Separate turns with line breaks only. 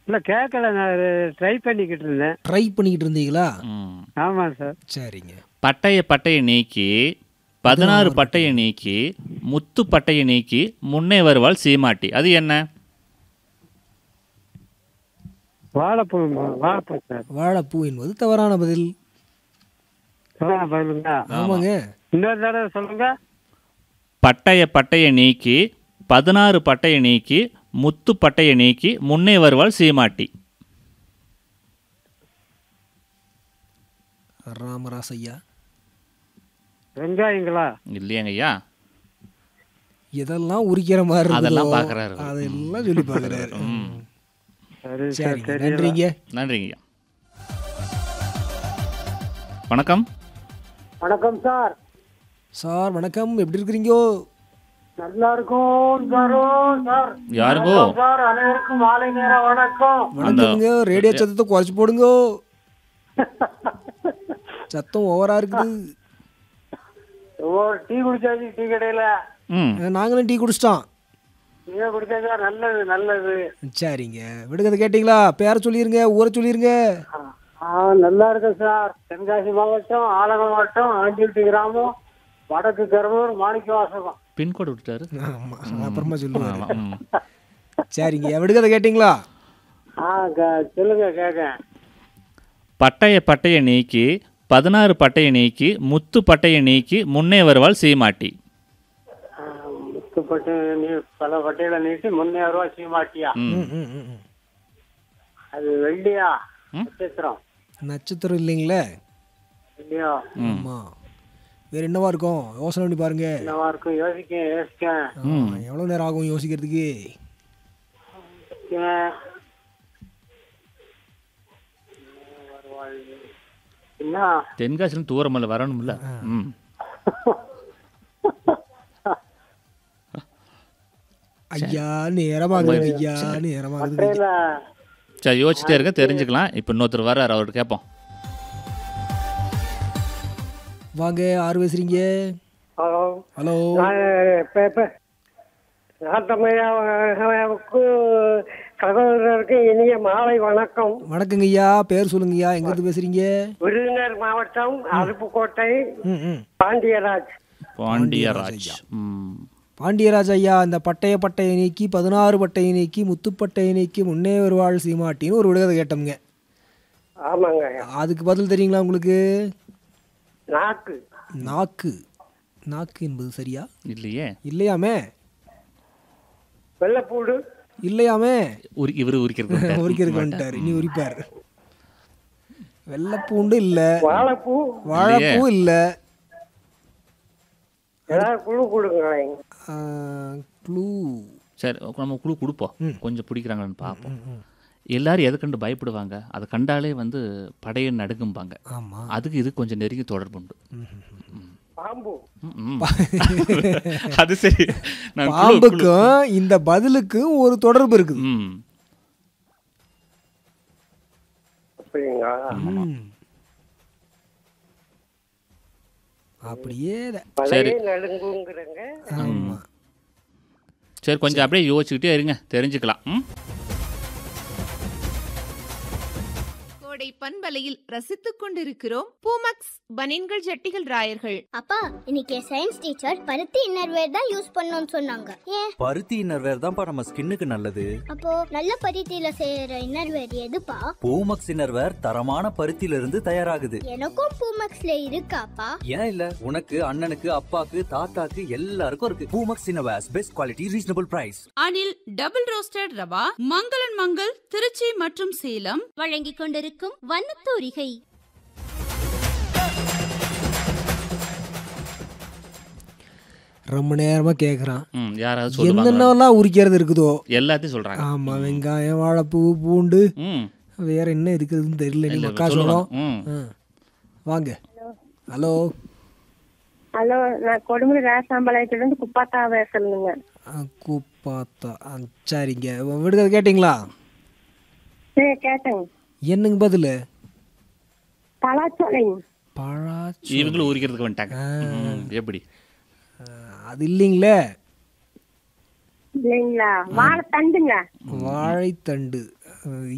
இல்ல கேட்கல நான் ட்ரை பண்ணிக்கிட்டு இருந்தேன்
ட்ரை பண்ணிக்கிட்டு இருந்தீங்களா
ம்.
ஆமாம் சார்
சரிங்க
பட்டைய பட்டையை நீக்கி பதினாறு பட்டையை நீக்கி முத்து பட்டையை நீக்கி முன்னே வருவாள் சீமாட்டி அது என்ன
வாழைப்பூ வாழைப்பூ சார்
வாழைப்பூ என்பது தவறான பதில்
சொல்லுங்க பதிலுங்களா
ஆமாங்க
இன்னொரு தடவை சொல்லுங்க
பட்டைய பட்டையை நீக்கி பதினாறு பட்டையை நீக்கி முத்து பட்டையை நீக்கி முன்னே வருவாள் சீமாட்டி
ராமராஸ் ஐயா
வெங்காயங்களா
இல்லையாங்க ஐயா
எதெல்லாம் உரிக்கிற மாதிரி இருக்குதோ,
அதெல்லாம் பார்க்கறாரு.
அதெல்லாம் சொல்லி பார்க்கறாரு
ம்.
சரி சார்
சரிங்க
தெரியல
நன்றிங்க
நன்றிங்க ஐயா வணக்கம்
வணக்கம் சார்
சார் வணக்கம் எப்படி இருக்கிறீங்கோ
நல்லா இருக்கும் சாரும் சார்
யாருங்கோ
சார் அனைவருக்கும் மாலை நேர வணக்கம்
வணக்கம்ங்க ரேடியோ சத்தத்தை குறைச்சு போடுங்கோ சத்தம் ஓவரா இருக்குது
ஒரு டீ குடிச்சாச்சு டீ கடையில
ம்
அஹ், நாங்களும் டீ குடிச்சிட்டோம்
நீங்க குடிச்சா சார் நல்லது நல்லது
சரிங்க விடுகதை கேட்டிங்களா பேரை சொல்லிருங்க ஊரை சொல்லிருங்க
ஆ நல்லா இருக்கேன் சார் தென்காசி மாவட்டம் ஆலங்குளம் மாவட்டம் ஆண்டியூட்டி கிராமம் வடக்கு கருவூர் மாணிக்க வாசகம்
பின்கோடு விட்டுட்டாரு
ஆமா அப்புறமா சொல்லுவாரு
ஆமா, ம்.
சரிங்க விடுகதை கேட்டிங்களா
ஆ க- சொல்லுங்க கேட்க
பட்டைய பட்டையை நீக்கி பதினாறு பட்டையை நீக்கி முத்து பட்டையை நீக்கி முன்னே வருவாள் சீமாட்டி
முத்துப்பட்டு நீ பல பட்டையில நீட்டி முன்னே ரூபா சீமாட்டியா
ம்.
ம், ம், ம், ம்.
அது வெள்ளியா
ம்?
நட்சத்திரம்
நட்சத்திரம் இல்லைங்களே
வெள்ளியா
ம்.
ஆமா வேற என்னவா இருக்கும் யோசனை பண்ணி பாருங்க
என்னவா இருக்கும் யோசிக்க யோசிக்க
ஆமா, எவ்வளவு நேரம் ஆகும் யோசிக்கிறதுக்கு
ஏன்? என்ன
தென்காசிலும் தூரமல்ல வரணும்ல ம்
ஐயா நேரமாகுது ஐயா நேரமாகுது
பட்டையில
சரி யோசிச்சிட்டே இருக்க தெரிஞ்சுக்கலாம் இப்போ இன்னொருத்தர் வர்றாரு அவர்கிட்ட கேட்போம்
வாங்க ஆறு பேசுறீங்க
ஹலோ
ஹலோ
நாட்டமையாவுக்கு சகோதரருக்கு இனிய மாலை வணக்கம்
வணக்கங்க ஐயா பேர் சொல்லுங்க ஐயா எங்க இருந்து பேசுறீங்க
விருதுநகர் மாவட்டம் அருப்புக்கோட்டை
ம் ம்
பாண்டியராஜ்
பாண்டியராஜ் ம்
பாண்டியராஜ் ஐயா இந்த பட்டய பட்டையை நீக்கி பதினாறு பட்டையை நீக்கி முத்துப்பட்டையை நீக்கி முன்னே வருவாள் சீமாட்டின்னு ஒரு விடுகதை கேட்டோம்ங்க
ஆமாங்க
அதுக்கு பதில் தெரியுங்களா உங்களுக்கு
நாக்கு
நாக்கு நாக்கு என்பது சரியா
இல்லையே
இல்லையாமே
வெள்ளைப்பூடு
இல்லையாமே
உரி இவர் உரிக்கிறது
உரிக்கிறதுக்கு வந்துட்டார் இனி உரிப்பார் வெள்ளைப்பூண்டு இல்ல
வாழைப்பூ
வாழைப்பூ இல்ல
ஏதாவது குழு கொடுங்களேன்
க்ளூ
சரி நம்ம குழு கொடுப்போம் கொஞ்சம் பிடிக்கிறாங்கன்னு பார்ப்போம் எல்லாரும் எதை கண்டு பயப்படுவாங்க அதை கண்டாலே வந்து படையை நடுங்கும்பாங்க
ஆமா
அதுக்கு இது கொஞ்சம் நெருங்கி தொடர்பு உண்டு
பாம்பு
ம், ம். அது சரி நான் குழு- குழு-
பாம்புக்கும் இந்த பதிலுக்கும் ஒரு தொடர்பு இருக்குது
ம்
அப்படிங்களா
ம். அப்படியே தான்.
பழைய நடுங்குங்கிறங்க
ஆமா
சரி கொஞ்சம் அப்படியே யோசிச்சுக்கிட்டே இருங்க தெரிஞ்சுக்கலாம் ம்
கோடை பண்பலையில் ரசித்துக் கொண்டிருக்கிறோம் பூமக்ஸ் பனின்கள் ஜட்டிகள் ராயர்கள்
அப்பா இன்னைக்கு சயின்ஸ் டீச்சர் பருத்தி இன்னர்வேர் தான் யூஸ் பண்ணணும்னு சொன்னாங்க ஏன்
பருத்தி இன்னர்வேர் தான்ப்பா நம்ம ஸ்கின்னுக்கு நல்லது
அப்போ நல்ல பருத்தியில செய்யற இன்னர்வேர் எதுப்பா
பூமக்ஸ் இன்னர்வேர் தரமான பருத்தியில இருந்து தயாராகுது
எனக்கும் பூமக்ஸ்ல இருக்காப்பா
ஏன் இல்ல உனக்கு அண்ணனுக்கு அப்பாக்கு தாத்தாக்கு எல்லாருக்கும் இருக்கு Poomex innerwears best quality reasonable price
Anil double roasted ரவா மங்களன் மங்கள் திருச்சி மற்றும் சேலம்
வழங்கிக் கொண்டிருக்கும் வண்ணத்தூரிகை
ரொம்ப நேரமா கேக்குறான்
ம் யாராவது சொல்லுவாங்க
என்னென்னலாம் உரிக்கிறது இருக்குதோ
எல்லாத்தையும் சொல்றாங்க
ஆமா வெங்காயம் வாழைப்பூ பூண்டு
ம்
வேற என்ன இருக்குதுன்னு தெரியல நீ
இல்ல,
மக்கா
சொல்லுவாங்க.
சொல்லும்
ம்
வாங்க ஹலோ
ஹலோ நான் கொடுமுடி ராசாம்பாளையத்துலேருந்து குப்பாத்தா பேசுறேங்க
கூப்பாத்தா ஆ, சரிங்க விடுதலை கேட்டிங்களா
சரி கேட்டேங்க
என்னங்க பதில்
பலாச்சோலைங்க
பழாச்சு
இவங்களும் உரிக்கிறதுக்கு வந்துட்டாங்க ம், எப்படி
அது இல்லைங்களே
இல்லைங்களா வாழைத்தண்டுங்க
வாழைத்தண்டு அஹ்,